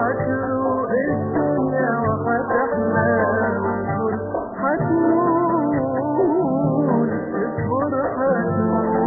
هتروق الدنيا وهتحلى هتموت اصبر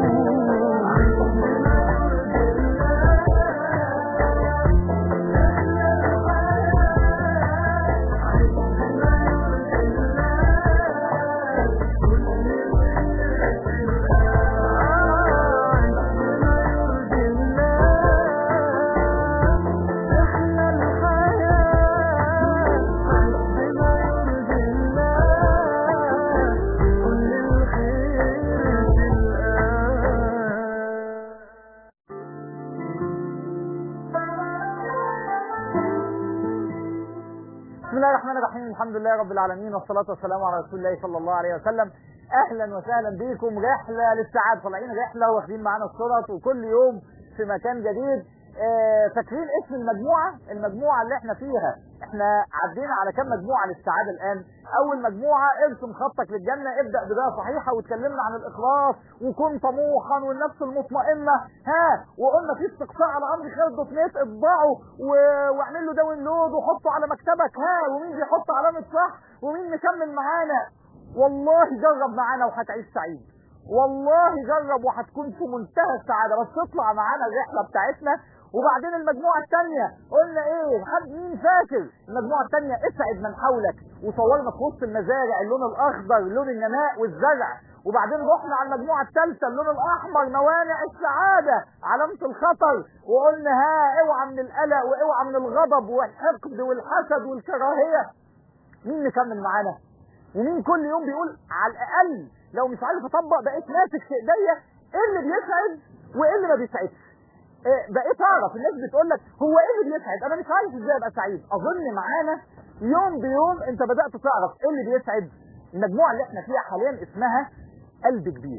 بسم الله الرحمن الرحيم الحمد لله رب العالمين والصلاة والسلام على رسول الله صلى الله عليه وسلم اهلا وسهلا بكم رحلة للسعادة طالعين رحلة واخدين معانا الصورة وكل يوم في مكان جديد آه، فاكرين اسم المجموعة المجموعة اللي احنا فيها احنا عدينا على كم مجموعة للسعادة الان اول مجموعة ارسم خطك للجنة ابدأ بداية صحيحة واتكلمنا عن الاخلاص وكن طموحا والنفس المطمئنة ها وقلنا في استقصاء على امر خير دوت نت اطبعه و- واعمل له داونلود وحطه على مكتبك ها ومين بيحط علامة صح ومين مكمل معانا والله جرب معانا وهتعيش سعيد والله جرب وهتكون في منتهى السعادة بس اطلع معانا الرحلة بتاعتنا وبعدين المجموعة الثانية قلنا ايه حد مين فاكر المجموعة الثانية اسعد من حولك وصورنا في وسط المزارع اللون الاخضر لون النماء والزرع وبعدين رحنا على المجموعة الثالثة اللون الاحمر موانع السعادة علامة الخطر وقلنا ها اوعى من القلق واوعى من الغضب والحقد والحسد والكراهية مين مكمل معانا ومين كل يوم بيقول على الاقل لو مش عارف اطبق بقيت ماسك في ايديا ايه اللي بيسعد وايه اللي ما بيسعدش إيه بقيت اعرف الناس بتقول لك هو ايه اللي بيسعد انا مش عارف ازاي ابقى سعيد اظن معانا يوم بيوم انت بدات تعرف ايه اللي بيسعد المجموعه اللي احنا فيها حاليا اسمها قلب كبير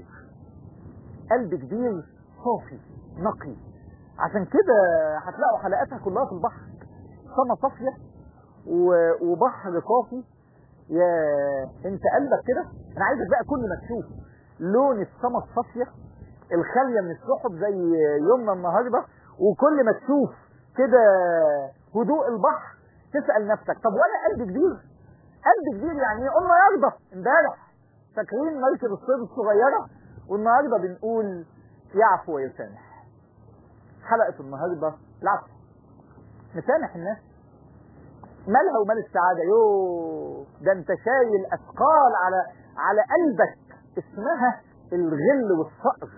قلب كبير صافي نقي عشان كده هتلاقوا حلقاتها كلها في البحر سما صافيه و- وبحر صافي يا انت قلبك كده انا عايزك بقى كل ما تشوف لون السما الصافيه الخاليه من السحب زي يومنا النهارده وكل ما تشوف كده هدوء البحر تسال نفسك طب وانا قلبي كبير قلبي كبير يعني ايه قلنا يرضى امبارح فاكرين مركب الصيد الصغيره والنهارده بنقول يعفو ويسامح حلقه النهارده العفو نسامح الناس مالها ومال السعادة يو ده انت شايل اثقال على على قلبك اسمها الغل والصقر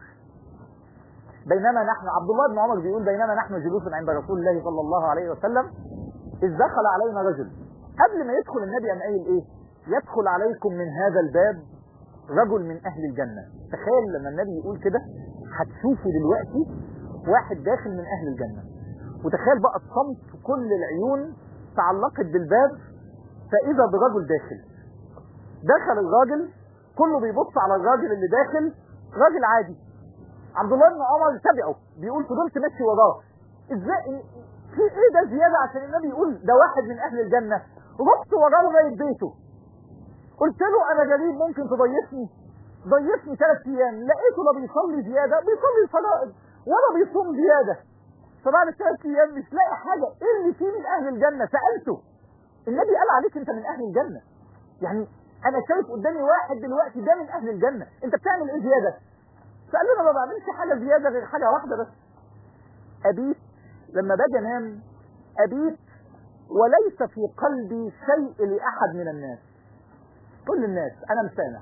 بينما نحن عبد الله بن عمر بيقول بينما نحن جلوس عند رسول الله صلى الله عليه وسلم اذ دخل علينا رجل قبل ما يدخل النبي قام قايل ايه يدخل عليكم من هذا الباب رجل من اهل الجنة تخيل لما النبي يقول كده هتشوفوا دلوقتي واحد داخل من اهل الجنة وتخيل بقى الصمت كل العيون تعلقت بالباب فاذا برجل داخل دخل الراجل كله بيبص على الراجل اللي داخل راجل عادي عبد الله بن عمر تبعه بيقول فضلت ماشي وراه ازاي في ايه ده زياده عشان النبي يقول ده واحد من اهل الجنه رحت وراه لغايه بيته قلت له انا غريب ممكن تضيفني ضيفني ثلاث ايام لقيته لا بيصلي زياده بيصلي الفرائض ولا بيصوم زياده فبعد ثلاث ايام مش لاقي حاجه ايه اللي فيه من اهل الجنه سالته النبي قال عليك انت من اهل الجنه يعني انا شايف قدامي واحد دلوقتي ده من اهل الجنه انت بتعمل ايه زياده فقال له انا ما بعملش حاجه زياده غير حاجه واحده بس ابيت لما باجي انام ابيت وليس في قلبي شيء لاحد من الناس كل الناس انا مسامح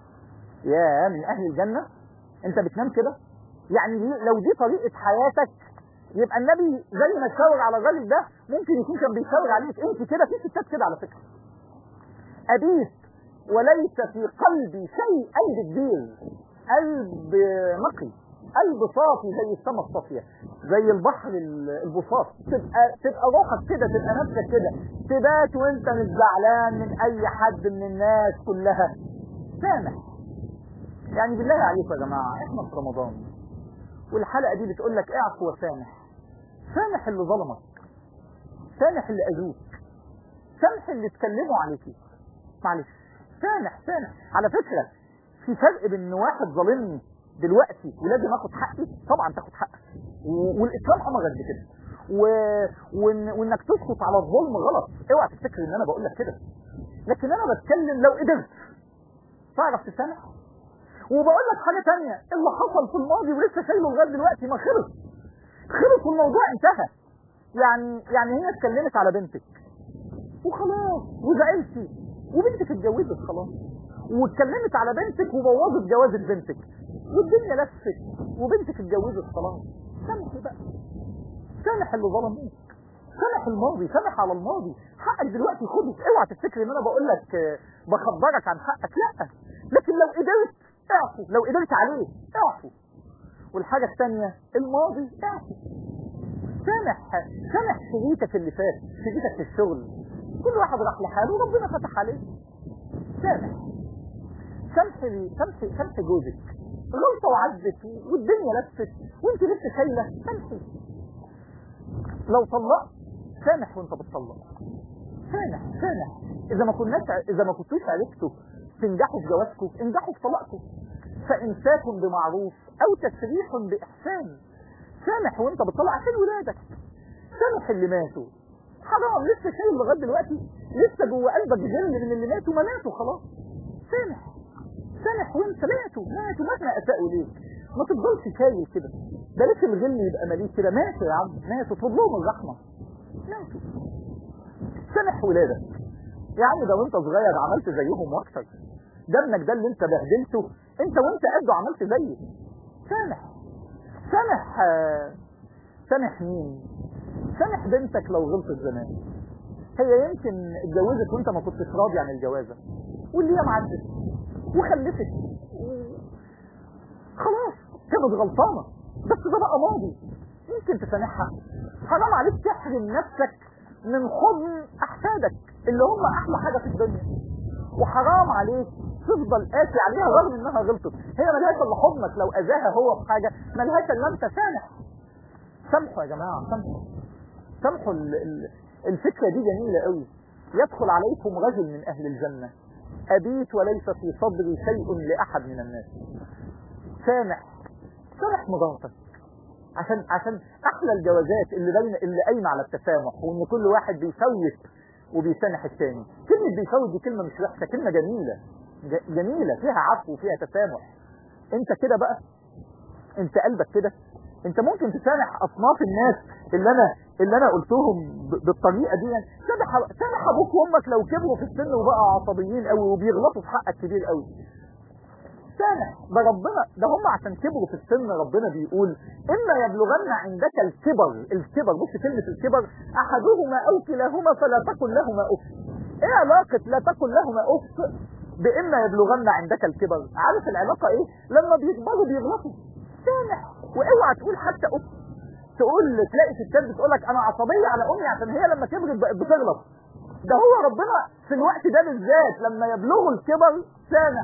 يا من اهل الجنه انت بتنام كده يعني دي- لو دي طريقه حياتك يبقى النبي زي ما شاور على الراجل ده ممكن يكون كان بيشاور عليك انت كده في ستات كده على فكره ابيت وليس في قلبي شيء قلب كبير قلب نقي قلب صافي زي السماء الصافية زي البحر ال- البساط تبقى تبقى روحك كده تبقى نفسك كده تبات وانت مش زعلان من اي حد من الناس كلها سامح يعني بالله عليكم يا جماعة احنا في رمضان والحلقة دي بتقول لك اعفو وسامح سامح اللي ظلمك سامح اللي اذوك سامح اللي اتكلموا عليكي معلش سامح سامح على فكرة في فرق بين ان واحد ظالمني دلوقتي ولازم اخد حقي طبعا تاخد حقك و- والاسلام امرك بكده و... وإن... وانك تسكت على الظلم غلط اوعى تفتكر ان انا بقول لك كده لكن انا بتكلم لو قدرت تعرف تسامح وبقول لك حاجه تانية اللي حصل في الماضي ولسه شايله لغايه دلوقتي ما خلص خلص والموضوع انتهى يعني يعني هي اتكلمت على بنتك وخلاص وزعلتي وبنتك اتجوزت خلاص واتكلمت على بنتك وبوظت جوازة بنتك والدنيا لفت وبنتك اتجوزت خلاص سامحي بقى سامح اللي ظلموك سامح الماضي سامح على الماضي حقك دلوقتي خده اوعى تفتكر ان انا بقول لك آه، بخبرك عن حقك لا لكن لو قدرت اعفو لو قدرت عليه اعفو والحاجة الثانية الماضي اعفو سامح سامح شريكك اللي فات شريكك في الشغل كل واحد راح لحاله وربنا فتح عليه سامح سامحي سامحي سامحي جوزك غلطة وعدت والدنيا لفت وانت لسه شايلة سامحي لو طلقت سامح وانت بتطلق سامح سامح اذا ما كناش اذا ما كنتوش عرفتوا تنجحوا في جوازكم انجحوا في طلاقكم فامساك بمعروف او تسريح باحسان سامح وانت بتطلع عشان ولادك سامح اللي ماتوا حرام لسه شايل لغايه دلوقتي لسه جوه قلبك غل من اللي ماتوا ما ماتوا خلاص سامح سامح وانت ماتوا ماتوا مهما اساءوا ليك ما تفضلش شايل كده بلاش الغل يبقى مليك كده ماتوا يا عم ماتوا اطلب لهم الرحمه ماتوا سامح ولادك يا عم ده وانت صغير عملت زيهم واكتر ده ابنك ده اللي انت بهدلته انت وانت قده عملت زيه سامح سامح آه، سامح مين سامح بنتك لو غلطت زمان هي يمكن اتجوزت وانت ما كنتش راضي عن الجوازه واللي هي معدت وخلفت و- خلاص كانت غلطانه بس ده بقى ماضي ممكن تسامحها حرام عليك تحرم نفسك من حضن احفادك اللي هم احلى حاجه في الدنيا وحرام عليك تفضل قاسي عليها رغم انها غلطت هي ملهاش الا حضنك لو اذاها هو في حاجه ملهاش الا انت سامح سامحوا يا جماعه سامحوا سامحوا ال- ال- الفكره دي جميله قوي يدخل عليكم رجل من اهل الجنه ابيت وليس في صدري شيء لاحد من الناس سامح سامح مراتك عشان عشان احلى الجوازات اللي بين اللي قايمه على التسامح وان كل واحد بيفوت وبيسامح الثاني كلمه بيفوت دي كلمه مش وحشه كلمه جميله ج- جميله فيها عفو وفيها تسامح انت كده بقى انت قلبك كده انت ممكن تسامح اصناف الناس اللي انا اللي انا قلتهم ب- بالطريقه دي يعني سامح سامح ابوك وامك لو كبروا في السن وبقى عصبيين قوي وبيغلطوا في حقك كبير قوي سامح ده ربنا ده هم عشان كبروا في السن ربنا بيقول اما يبلغن عندك الكبر الكبر بص كلمه الكبر احدهما او كلاهما فلا تكن لهما اف ايه علاقه لا تكن لهما اف باما يبلغن عندك الكبر عارف العلاقه ايه لما بيكبروا بيغلطوا سامح واوعى تقول حتى اف تقول تلاقي ستات بتقول لك انا عصبيه على امي عشان هي لما كبرت بقت بتغلط ده هو ربنا في الوقت ده بالذات لما يبلغوا الكبر سامح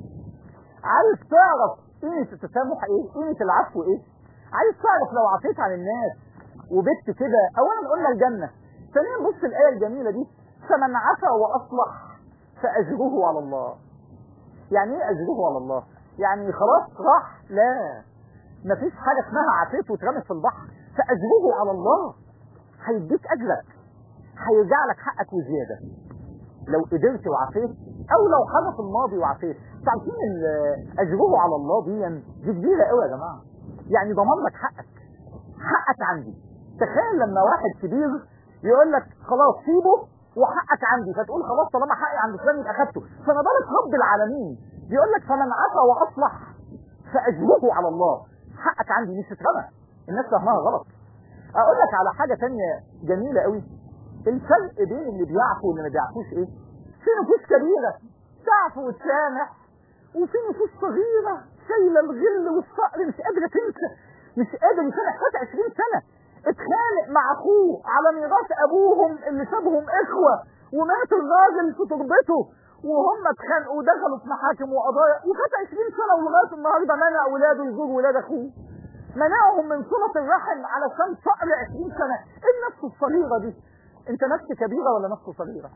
عايز تعرف قيمة التسامح ايه قيمة العفو ايه عايز تعرف لو عفيت عن الناس وبت كده اولا قلنا الجنة ثانيا بص الآية الجميلة دي فمن عفا وأصلح فأجره على الله يعني ايه أجره على الله يعني خلاص راح لا مفيش حاجة اسمها عفيت واترمت في البحر فأجره على الله هيديك أجرك هيرجع لك حقك وزيادة لو قدرت وعفيت او لو حدث الماضي وعفيت تعرفين ال- اجره على الله دي دي كبيره قوي يا جماعه يعني ضمان لك حقك حقك عندي تخيل لما واحد كبير يقول لك خلاص سيبه وحقك عندي فتقول خلاص طالما حقي عند فلان يبقى اخدته فما بالك رب العالمين بيقول لك فمن عفا واصلح فاجره على الله حقك عندي مش اترمى الناس فاهمها غلط اقول لك على حاجه تانية جميله قوي الفرق بين اللي بيعفو واللي ما بيعفوش ايه في نفوس كبيره تعفو وتسامح وفي نفوس صغيره شايله الغل والصقر مش قادره تنسى مش قادر يسامح فات 20 سنه اتخانق مع اخوه على ميراث ابوهم اللي سابهم اخوه ومات الراجل في تربته وهم اتخانقوا ودخلوا في محاكم وقضايا وفات 20 سنه ولغايه النهارده منع اولاده يزوروا ولاد اخوه منعهم من صلة الرحم علشان صقر 20 سنة ايه النفس الصغيرة دي انت نفس كبيرة ولا نفس صغيرة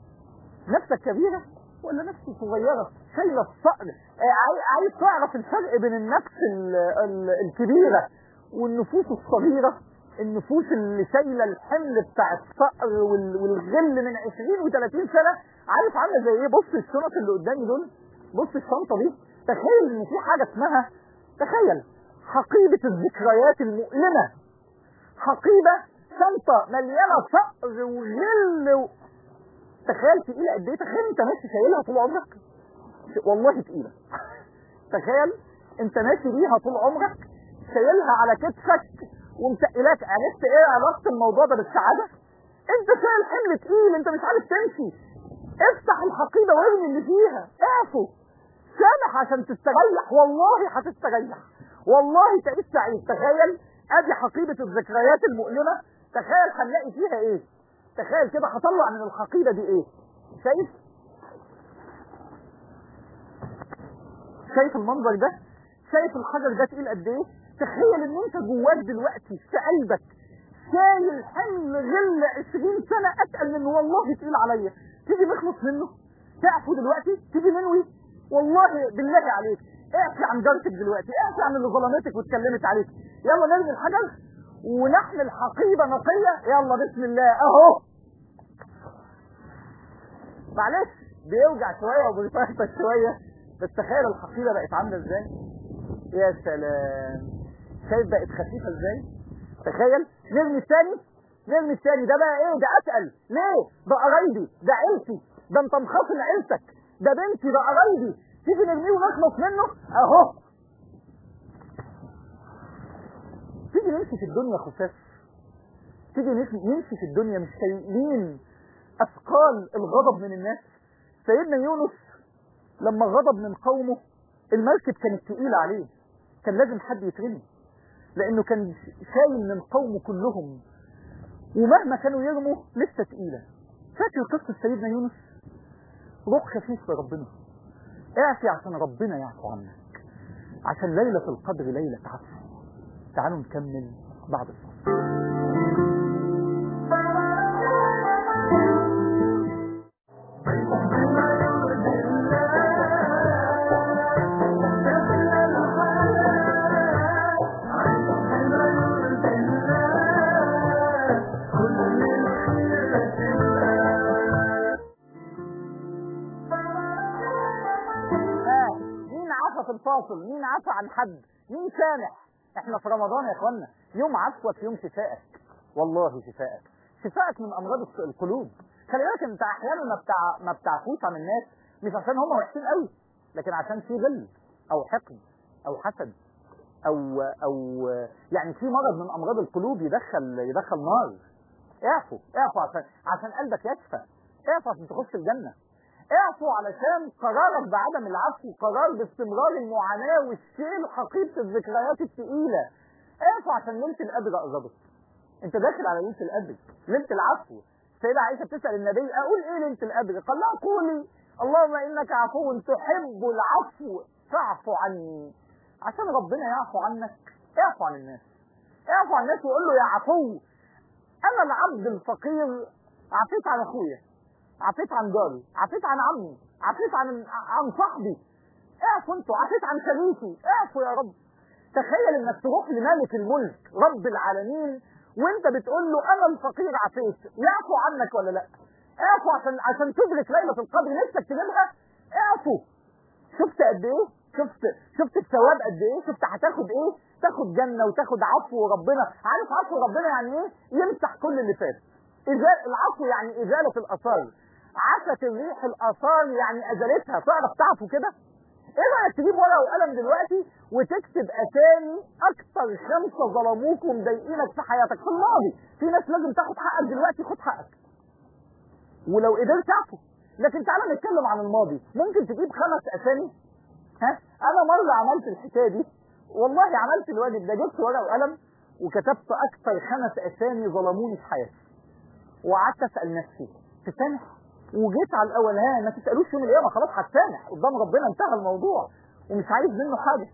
نفسك كبيرة ولا نفس صغيرة شايلة الصقر آه، عاي- عايز تعرف الفرق بين النفس ال- ال- الكبيرة والنفوس الصغيرة النفوس اللي شايله الحمل بتاع الفقر وال- والغل من 20 و30 سنه عارف عامله زي ايه بص الشنط اللي قدامي دول بص الشنطه دي تخيل ان في حاجه اسمها تخيل حقيبه الذكريات المؤلمه حقيبه شنطه مليانه فقر وغل و... تخيل تقيله قد ايه تخيل انت ماشي شايلها طول عمرك والله تقيله تخيل انت ماشي بيها طول عمرك شايلها على كتفك ومتقلاك عرفت ايه علاقه الموضوع ده بالسعاده انت شايل حمل تقيل انت مش عارف تمشي افتح الحقيبه وارمي اللي فيها اعفو سامح عشان تستريح والله هتستريح والله تعيش سعيد تخيل ادي حقيبه الذكريات المؤلمه تخيل هنلاقي فيها ايه تخيل كده هطلع من الحقيبه دي ايه شايف شايف المنظر ده شايف الحجر ده تقيل قد ايه تخيل ان انت جواك دلوقتي في قلبك شايل حمل غل 20 سنه اتقل من والله تقيل عليا تيجي نخلص منه تعفو دلوقتي تيجي ننوي والله بالله عليك اعفي عن جارتك دلوقتي اعفي عن اللي ظلمتك واتكلمت عليك يلا نرمي الحجر ونحمل حقيبه نقيه يلا بسم الله اهو معلش بيوجع شويه وبيفرفش شويه بس تخيل الحقيبه بقت عامله ازاي يا سلام شايف بقت خفيفه ازاي تخيل نرمي الثاني نرمي الثاني ده بقى ايه ده اتقل ليه ده قرايبي ده عيلتي ده انت مخاصم عيلتك ده بنتي ده قرايبي تيجي نرميه ونخلص منه اهو تيجي نمشي في الدنيا خفاف تيجي نمشي نمشي في الدنيا مش شايلين اثقال الغضب من الناس سيدنا يونس لما غضب من قومه المركب كانت تقيلة عليه كان لازم حد يترمي لانه كان شايل من قومه كلهم ومهما كانوا يرموا لسه تقيلة فاكر قصة سيدنا يونس روح خفيف لربنا اعفي عشان ربنا يعفو عنك عشان ليلة القدر ليلة عفو تعالوا نكمل بعد الفاصل ها مين عفى في الفاصل مين عفى عن حد مين سامح احنا في رمضان يا اخوانا يوم عفوك يوم شفائك والله شفائك شفائك من امراض الق- القلوب خلي بالك انت احيانا ما بتاع ما بتعفوش عن الناس مش عشان هم وحشين قوي لكن عشان في غل او حقد او حسد او او يعني في مرض من امراض القلوب يدخل يدخل نار اعفو اعفو عشان عشان قلبك يشفى اعفو عشان تخش الجنه اعفو علشان قرارك بعدم العفو قرار باستمرار المعاناة والشيل حقيبة الذكريات الثقيلة اعفو عشان ليلة القدر قربت انت داخل على ليلة القدر ليلة العفو السيدة عائشة بتسأل النبي اقول ايه ليلة القدر قال لها قولي اللهم انك عفو تحب العفو فاعف عني عشان ربنا يعفو عنك اعفو عن الناس اعفو عن الناس وقول له يا عفو انا العبد الفقير عفيت عن اخويا عفيت عن جاري عفيت عن عمي عفيت عن عن صاحبي اعفوا انتوا عفيت عن شريكي اعفوا يا رب تخيل انك تروح لمالك الملك رب العالمين وانت بتقول له انا الفقير عفيت يعفو عنك ولا لا اعفو عشان عشان تدرك ليله القدر نفسك تجيبها اعفو شفت قد ايه شفت شفت الثواب قد ايه شفت هتاخد ايه تاخد جنه وتاخد عفو ربنا عارف عفو ربنا يعني ايه يمسح كل اللي فات إزال العفو يعني ازاله الاثار عفت الريح الاثار يعني ازالتها تعرف تعفو كده ايه رايك تجيب ورقه وقلم دلوقتي وتكتب اسامي اكتر خمسه ظلموك ومضايقينك في حياتك في الماضي في ناس لازم تاخد حقك دلوقتي خد حقك ولو قدرت تعفو لكن تعالى نتكلم عن الماضي ممكن تجيب خمس اسامي ها انا مره عملت الحكايه دي والله عملت الواجب ده جبت ورقه وقلم وكتبت اكتر خمس اسامي ظلموني في حياتي وقعدت اسال نفسي تسامح وجيت على الاول ها ما تسالوش يوم القيامه خلاص هتسامح قدام ربنا انتهى الموضوع ومش عايز منه حاجه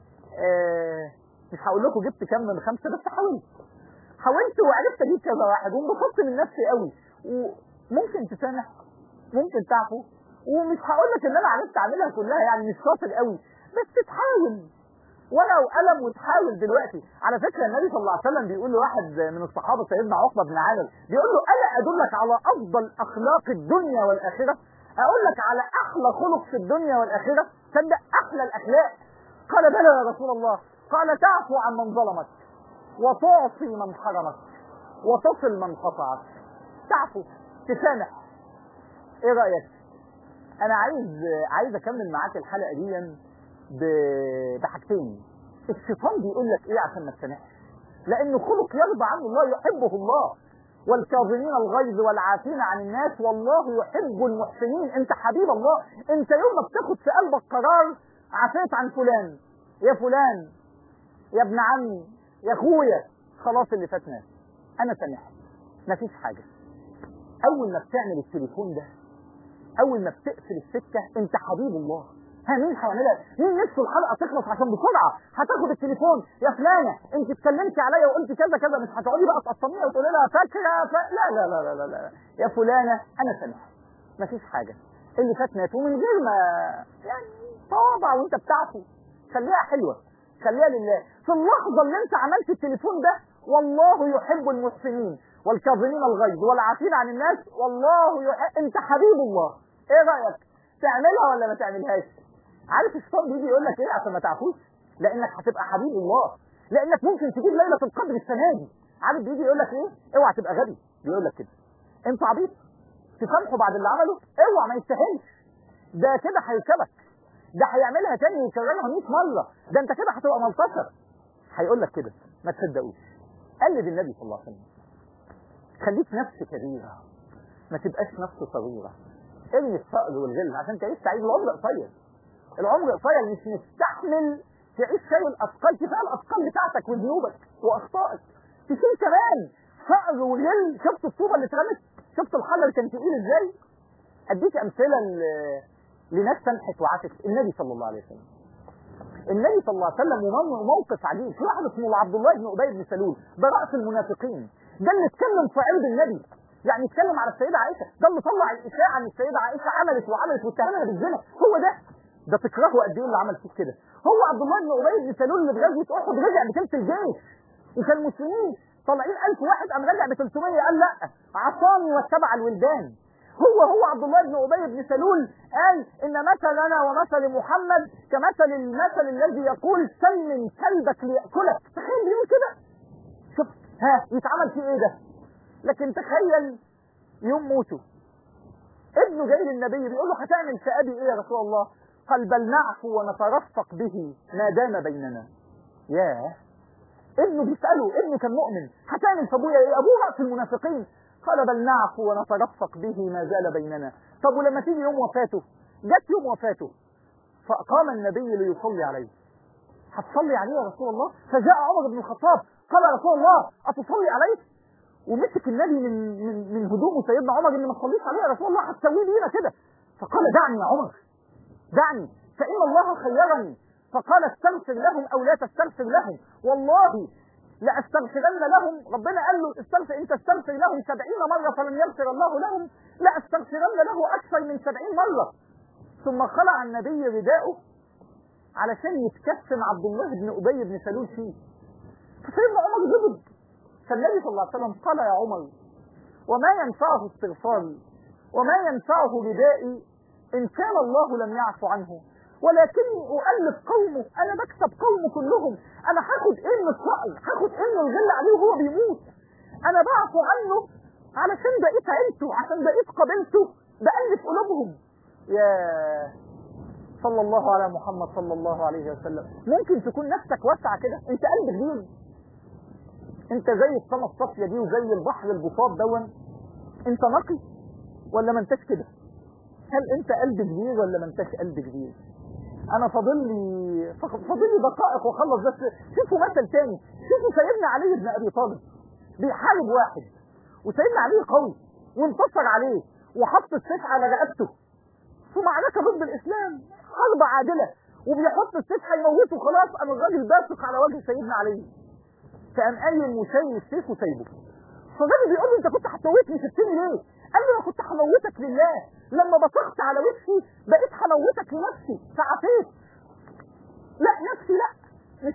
آه مش هقول لكم جبت كام من خمسه بس حاولت حاولت وعرفت اجيب كذا واحد وانبسطت من نفسي قوي وممكن تسامح ممكن تعفو ومش هقول لك ان انا عرفت اعملها كلها يعني مش شاطر قوي بس تحاول ورقه وقلم وتحاول دلوقتي على فكره النبي صلى الله عليه وسلم بيقول لواحد من الصحابه سيدنا عقبه بن عامر بيقول له الا ادلك على افضل اخلاق الدنيا والاخره اقول لك على احلى خلق في الدنيا والاخره تصدق احلى الاخلاق قال بلى يا رسول الله قال تعفو عن من ظلمك وتعطي من حرمك وتصل من قطعك تعفو تسامح ايه رايك انا عايز عايز اكمل معاك الحلقه دي ب- بحاجتين الشيطان بيقول لك ايه عشان ما تسامحش لانه خلق يرضى عنه الله يحبه الله والكاظمين الغيظ والعافين عن الناس والله يحب المحسنين انت حبيب الله انت يوم ما بتاخد في قلبك قرار عفيت عن فلان يا فلان يا ابن عمي يا اخويا خلاص اللي فات مات انا سامحت مفيش حاجه اول ما بتعمل التليفون ده اول ما بتقفل السكه انت حبيب الله ها مين هيعملها مين نفسه الحلقه تخلص عشان بسرعه هتاخد التليفون يا فلانه انت اتكلمتي عليا وقلتي كذا كذا مش هتقعدي بقى تقطميها وتقولي لها فاكره ف... لا, لا لا لا لا لا يا فلانه انا سامحت مفيش حاجه اللي فات مات ومن غير ما يعني تواضع وانت بتعفو خليها حلوه خليها لله في اللحظه اللي انت عملت التليفون ده والله يحب المحسنين والكاظمين الغيظ والعافين عن الناس والله يحب انت حبيب الله ايه رايك تعملها ولا ما تعملهاش عارف الشيطان بيجي يقول لك ايه عشان ما تعفوش لانك هتبقى حبيب الله لانك ممكن تجيب ليله القدر السنه دي عارف بيجي يقول لك ايه اوعى تبقى غبي بيقول لك كده انت عبيط تسامحه بعد اللي عمله اوعى ما يستاهلش ده كده هيكبك ده هيعملها تاني ويكررها 100 مره ده انت كده هتبقى ملطشه هيقول لك كده ما تصدقوش قلد النبي صلى الله عليه وسلم خليك نفس كبيره ما تبقاش نفس صغيره ارمي الثقل والغل عشان تعيش سعيد العمر قصير العمر قصير مش مستحمل تعيش شايل الاثقال كفايه الاثقال بتاعتك وذنوبك واخطائك تشيل كمان ثقل وغل شفت الطوبه اللي اترمت شفت الحجر كان تقيل ازاي اديك امثله ل- لناس سمحت وعاشت النبي صلى الله عليه وسلم النبي صلى الله عليه وسلم ومن- موقف عجيب في واحد اسمه عبد الله بن ابي بن سلول ده راس المنافقين ده اللي اتكلم في عرض النبي يعني اتكلم على السيده عائشه ده اللي طلع الاشاعه ان السيده عائشه عملت وعملت واتهمها بالزنا هو ده ده تكرهه قد ايه اللي عمل فيك كده هو عبد الله بن ابي بن سلول اللي في غزوه احد رجع بثلث الجيش وكان المسلمين طالعين 1000 واحد قام رجع ب 300 قال لا عصاني واتبع الولدان هو هو عبد الله بن ابي بن سلول قال ان مثلنا ومثل محمد كمثل المثل الذي يقول سلم كلبك لياكلك تخيل بيقول كده شوف ها يتعمل فيه ايه ده لكن تخيل يوم موته ابنه جاي للنبي بيقول له هتعمل في ابي ايه يا رسول الله قال بل نعفو ونترفق به ما دام بيننا ياه ابنه بيسأله ابنه كان مؤمن هتعمل في ابويا ايه ابوه رأس المنافقين قال بل نعفو ونترفق به ما زال بيننا طب ولما تيجي يوم وفاته جت يوم وفاته فقام النبي ليصلي عليه هتصلي عليه يا رسول الله فجاء عمر بن الخطاب قال يا رسول الله اتصلي عليه ومسك النبي من من من هدومه سيدنا عمر ان ما تصليش عليه يا رسول الله هتسويه لينا كده فقال دعني يا عمر دعني فإن الله خيرني فقال استغفر لهم أو لا تستغفر لهم والله لأستغفرن لهم ربنا قال له استغفر انت استغفر لهم سبعين مرة فلم يغفر الله لهم لأستغفرن له أكثر من سبعين مرة ثم خلع النبي رداءه علشان يتكفن عبد الله بن أبي بن سلول فيه فسيدنا عمر غضب فالنبي صلى الله عليه وسلم قال يا عمر وما ينفعه استغفاري وما ينفعه ردائي إن كان الله لم يعفو عنه ولكني أؤلف قومه أنا بكسب قومه كلهم أنا هاخد إيه من الصقر هاخد إيه من الغل عليه وهو بيموت أنا بعفو عنه علشان بقيت عيلته عشان بقيت قبيلته بألف قلوبهم يا صلى الله على محمد صلى الله عليه وسلم ممكن تكون نفسك واسعة كده انت قلب كبير انت زي السما الصافية دي وزي البحر البساط دون انت نقي ولا ما انتش كده هل انت قلب كبير ولا ما انتش قلب كبير انا فاضل لي فاضل لي دقائق واخلص بس شوفوا مثل تاني شوفوا سيدنا علي بن ابي طالب بيحارب واحد وسيدنا علي قوي وانتصر عليه وحط السيف على رقبته في معركه ضد الاسلام حرب عادله وبيحط السيف هيموته خلاص قام الراجل باسق على وجه سيدنا علي فقام قايم وشايل السيف وسايبه فالراجل بيقول له انت كنت هتموتني سبتني ليه؟ قال له انا كنت هموتك لله لما بصقت على وشي بقيت هموتك لنفسي فعفيت لا نفسي لا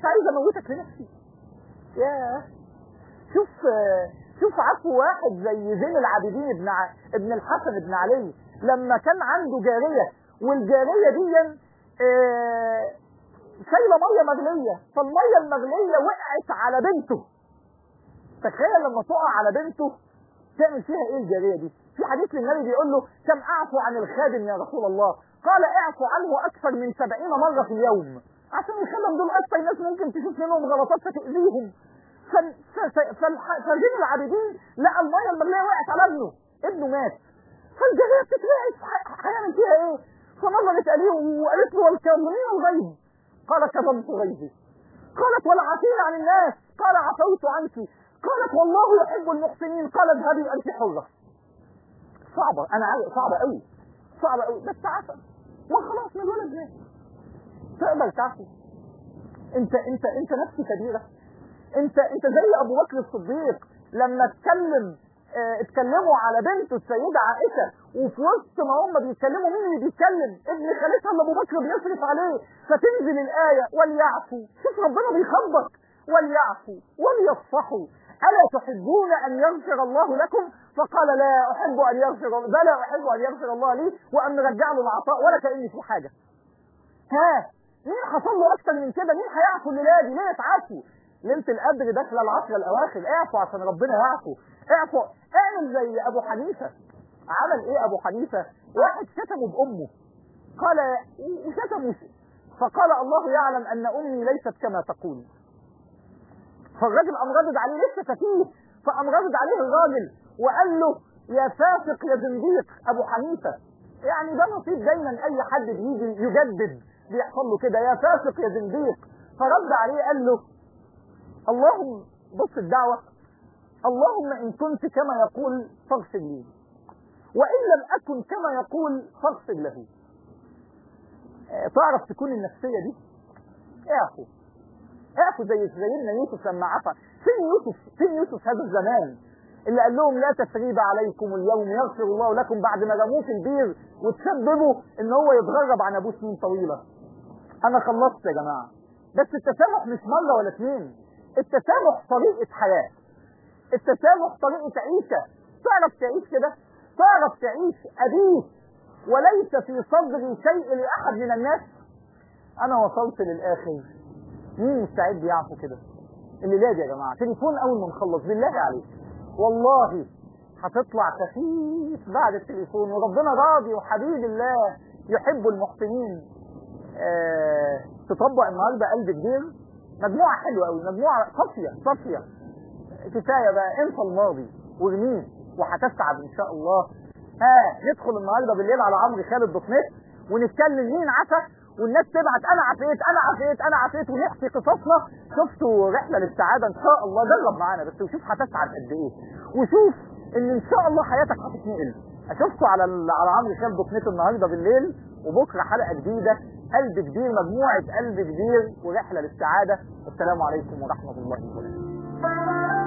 في نفسي ياه شوف شوف عفو واحد زي زين العابدين ابن ع... ابن الحسن ابن علي لما كان عنده جاريه والجاريه دي آه، شايله ميه مغليه فالميه المغليه وقعت على بنته تخيل لما تقع على بنته تعمل فيها ايه الجاريه دي في حديث للنبي بيقول له كم اعفو عن الخادم يا رسول الله قال اعفو عنه اكثر من سبعين مره في اليوم عشان الخدم دول اكثر ناس ممكن تشوف منهم غلطات فتاذيهم فال- ف- ف- فالح- فزين العابدين لقى الميه المغليه وقعت على ابنه ابنه مات فالجاريه بتترعش ح- هيعمل فيها ايه فنظرت اليه وقالت له والكاظمين الغيظ قال كظمت غيظي قالت والعافين عن الناس قال عفوت عنك قالت والله يحب المحسنين قال اذهبي انت حره صعبه انا عارف صعبه قوي صعبه قوي بس عفا وخلاص من الولد مات تقدر تعفو انت انت انت نفس كبيره انت انت زي ابو بكر الصديق لما اتكلم اه اتكلموا على بنته السيده عائشه وفي وسط ما هم بيتكلموا مين اللي بيتكلم ابن خالتها اللي ابو بكر بيصرف عليه فتنزل الايه وليعفوا شوف ربنا بيخبط وليعفوا وليصفحوا الا تحبون ان يغفر الله لكم فقال لا احب ان يغفر بلى احب ان يغفر الله لي وان نرجع له العطاء ولا كاني في حاجه ها مين حصل له اكتر من كده مين هيعفو الليله دي ليه تعفوا ليله القدر داخله العشر الاواخر اعفوا عشان ربنا يعفو اعفوا اعمل زي ابو حنيفه عمل ايه ابو حنيفه واحد شتمه بامه قال وشتمه فقال الله يعلم ان امي ليست كما تقول فالراجل قام رادد عليه لسه فكيه فقام رادد عليه الراجل وقال له يا فاسق يا زنديق ابو حنيفه يعني ده نصيب دايما اي حد بيجي يجدد بيحصل له كده يا فاسق يا زنديق فرد عليه قال له اللهم بص الدعوه اللهم ان كنت كما يقول فاغفر لي وان لم اكن كما يقول فاغفر له آه، تعرف تكون النفسيه دي اعفو اعفو زي سيدنا يوسف لما عفى فين يوسف فين يوسف هذا الزمان اللي قال لهم لا تثريب عليكم اليوم يغفر الله لكم بعد ما رموه في البير وتسببوا ان هو يتغرب عن ابوه سنين طويله انا خلصت يا جماعه بس التسامح مش مره ولا اتنين التسامح طريقه حياه التسامح طريقه عيشه تعرف تعيش كده تعرف تعيش ابيك وليس في صدري شيء لاحد من الناس انا وصلت للاخر مين مستعد يعفو كده اللي لازم يا جماعه تليفون اول ما نخلص بالله عليك والله هتطلع خفيف بعد التليفون وربنا راضي وحبيب الله يحب المحسنين آه تطبق النهارده قلب كبير مجموعه حلوه قوي مجموعه صافيه صافيه كفايه بقى انسى الماضي وارميه وهتسعد ان شاء الله ها ندخل النهارده بالليل على عمرو خالد دوت نت ونتكلم مين عفا والناس تبعت انا عفيت انا عفيت انا عفيت ونحكي قصصنا شفتوا رحله للسعاده ان شاء الله جرب معانا بس وشوف هتسعد قد ايه وشوف ان ان شاء الله حياتك هتتنقل اشوفكم على ال- على عمرو خالد دوت نت النهارده بالليل وبكره حلقه جديده قلب كبير مجموعه قلب كبير ورحله للسعاده والسلام عليكم ورحمه الله وبركاته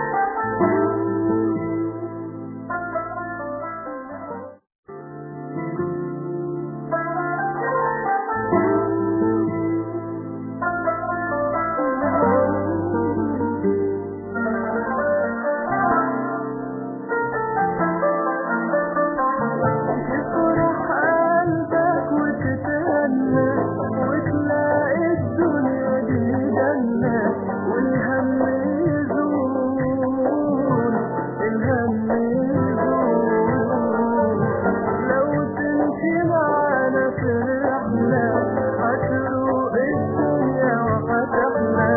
يفرح قلبك وتتهنى وتلاقي الدنيا دي جنة والهم يزول الهم يزول لو تمشي معانا في رحلة هتروق الدنيا وهتحلى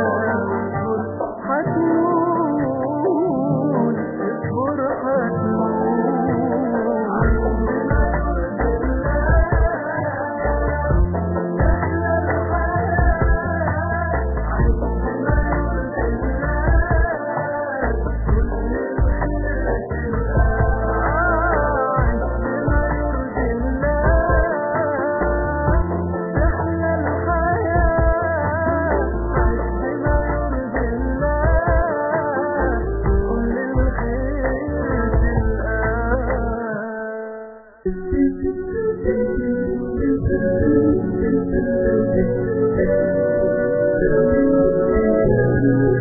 هتنول اصبر Thank you. قلبي